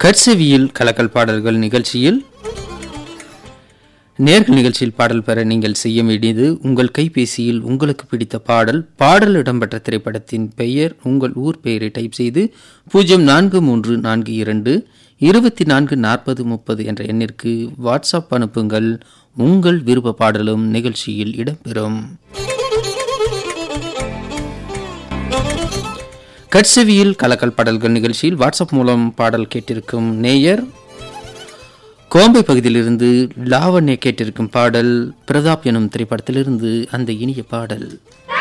கட்செவியில் கலக்கல் பாடல்கள் நிகழ்ச்சியில் நேர்கள் நிகழ்ச்சியில் பாடல் பெற நீங்கள் செய்ய வேண்டியது உங்கள் கைபேசியில் உங்களுக்கு பிடித்த பாடல் பாடல் இடம்பெற்ற திரைப்படத்தின் பெயர் உங்கள் ஊர் பெயரை டைப் செய்து பூஜ்ஜியம் நான்கு மூன்று நான்கு இரண்டு இருபத்தி நான்கு நாற்பது முப்பது என்ற எண்ணிற்கு வாட்ஸ்அப் அனுப்புங்கள் உங்கள் விருப்ப பாடலும் நிகழ்ச்சியில் இடம்பெறும் கட்செவியில் கலக்கல் பாடல்கள் நிகழ்ச்சியில் வாட்ஸ்அப் மூலம் பாடல் கேட்டிருக்கும் நேயர் கோம்பை பகுதியிலிருந்து லாவண்ய கேட்டிருக்கும் பாடல் பிரதாப் எனும் திரைப்படத்திலிருந்து அந்த இனிய பாடல்